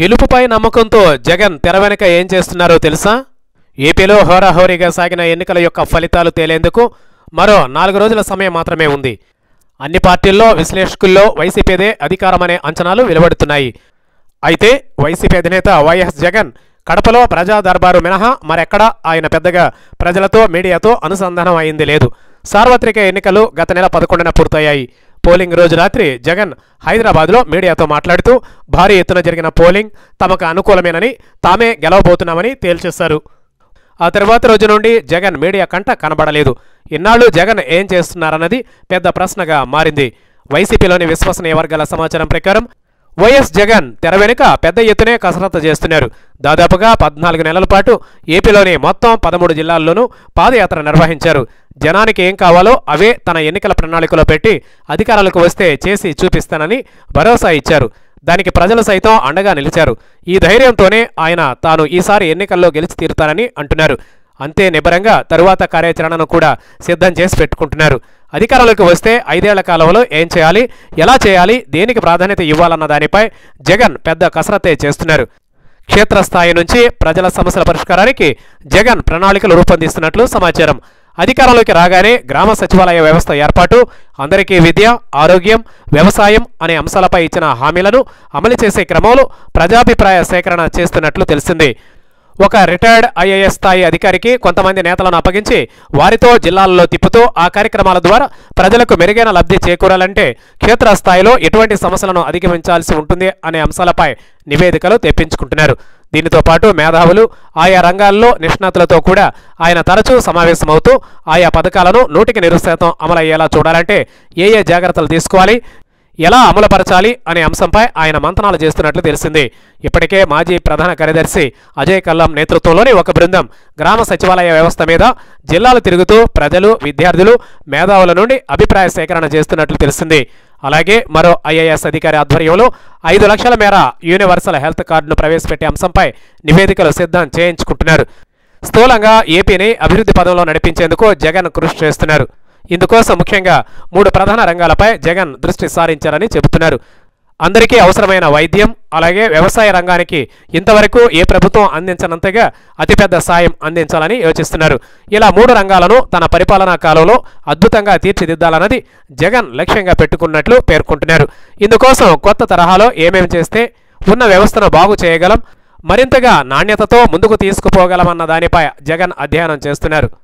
గెలుపుపై నమ్మకంతో జగన్ తెర వెనుక ఏం చేస్తున్నారో తెలుసా ఏపీలో హోరాహోరీగా సాగిన ఎన్నికల యొక్క ఫలితాలు తేలేందుకు మరో నాలుగు రోజుల సమయం మాత్రమే ఉంది అన్ని పార్టీల్లో విశ్లేషకుల్లో వైసీపీదే అధికారమనే అంచనాలు వెలువడుతున్నాయి అయితే వైసీపీ అధినేత వైఎస్ జగన్ కడపలో ప్రజా దర్బారు మినహా మరెక్కడా ఆయన పెద్దగా ప్రజలతో మీడియాతో అనుసంధానం అయింది లేదు సార్వత్రిక ఎన్నికలు గత నెల పదకొండున పూర్తయ్యాయి పోలింగ్ రోజు రాత్రి జగన్ హైదరాబాద్లో మీడియాతో మాట్లాడుతూ భారీ ఎత్తున జరిగిన పోలింగ్ తమకు అనుకూలమేనని తామే గెలవబోతున్నామని తేల్చేశారు ఆ తర్వాత రోజు నుండి జగన్ మీడియా కంట కనబడలేదు ఇన్నాళ్ళు జగన్ ఏం చేస్తున్నారన్నది పెద్ద ప్రశ్నగా మారింది వైసీపీలోని విశ్వసనీయ వర్గాల సమాచారం ప్రకారం వైఎస్ జగన్ తెర వెనుక పెద్ద ఎత్తునే కసరత్తు చేస్తున్నారు దాదాపుగా పద్నాలుగు నెలల పాటు ఏపీలోని మొత్తం పదమూడు జిల్లాల్లోనూ పాదయాత్ర నిర్వహించారు జనానికి ఏం కావాలో అవే తన ఎన్నికల ప్రణాళికలో పెట్టి అధికారాలకు వస్తే చేసి చూపిస్తానని భరోసా ఇచ్చారు దానికి ప్రజలు సైతం అండగా నిలిచారు ఈ ధైర్యంతోనే ఆయన తాను ఈసారి ఎన్నికల్లో గెలిచి తీరుతానని అంటున్నారు అంతే నిబ్బరంగా తరువాత కార్యాచరణను కూడా సిద్ధం చేసి పెట్టుకుంటున్నారు అధికారంలోకి వస్తే ఐదేళ్ల కాలంలో ఏం చేయాలి ఎలా చేయాలి దేనికి ప్రాధాన్యత ఇవ్వాలన్న దానిపై జగన్ పెద్ద కసరత్తే చేస్తున్నారు క్షేత్రస్థాయి నుంచి ప్రజల సమస్యల పరిష్కారానికి జగన్ ప్రణాళికలు రూపొందిస్తున్నట్లు సమాచారం అధికారంలోకి రాగానే గ్రామ సచివాలయ వ్యవస్థ ఏర్పాటు అందరికీ విద్య ఆరోగ్యం వ్యవసాయం అనే అంశాలపై ఇచ్చిన హామీలను అమలు చేసే క్రమంలో ప్రజాభిప్రాయ సేకరణ చేస్తున్నట్లు తెలిసింది ఒక రిటైర్డ్ ఐఏఎస్ స్థాయి అధికారికి కొంతమంది నేతలను అప్పగించి వారితో జిల్లాల్లో తిప్పుతూ ఆ కార్యక్రమాల ద్వారా ప్రజలకు మెరుగైన లబ్ధి చేకూరాలంటే క్షేత్రస్థాయిలో ఎటువంటి సమస్యలను అధిగమించాల్సి ఉంటుంది అనే అంశాలపై నివేదికలు తెప్పించుకుంటున్నారు దీనితో పాటు మేధావులు ఆయా రంగాల్లో నిష్ణాతులతో కూడా ఆయన తరచూ సమావేశమవుతూ ఆయా పథకాలను నూటికి నిరుశాతం అమలయ్యేలా చూడాలంటే ఏ ఏ జాగ్రత్తలు తీసుకోవాలి ఎలా అమలుపరచాలి అనే అంశంపై ఆయన మంతనాలు చేస్తున్నట్లు తెలిసింది ఇప్పటికే మాజీ ప్రధాన కార్యదర్శి అజయ్ కల్లం నేతృత్వంలోని ఒక బృందం గ్రామ సచివాలయ వ్యవస్థ మీద జిల్లాలు తిరుగుతూ ప్రజలు విద్యార్థులు మేధావుల నుండి అభిప్రాయ సేకరణ చేస్తున్నట్లు తెలిసింది అలాగే మరో ఐఏఎస్ అధికారి ఆధ్వర్యంలో ఐదు లక్షల మేర యూనివర్సల్ హెల్త్ కార్డును ప్రవేశపెట్టే అంశంపై నివేదికలు సిద్ధం చేయించుకుంటున్నారు స్థూలంగా ఏపీని అభివృద్ధి పదంలో నడిపించేందుకు జగన్ కృషి చేస్తున్నారు ఇందుకోసం ముఖ్యంగా మూడు ప్రధాన రంగాలపై జగన్ దృష్టి సారించారని చెబుతున్నారు అందరికీ అవసరమైన వైద్యం అలాగే వ్యవసాయ రంగానికి ఇంతవరకు ఏ ప్రభుత్వం అందించనంతగా అతిపెద్ద సాయం అందించాలని యోచిస్తున్నారు ఇలా మూడు రంగాలను తన పరిపాలనా కాలంలో అద్భుతంగా తీర్చిదిద్దాలన్నది జగన్ లక్ష్యంగా పెట్టుకున్నట్లు పేర్కొంటున్నారు ఇందుకోసం కొత్త తరహాలో ఏమేమి చేస్తే ఉన్న వ్యవస్థను బాగు చేయగలం మరింతగా నాణ్యతతో ముందుకు తీసుకుపోగలమన్న దానిపై జగన్ అధ్యయనం చేస్తున్నారు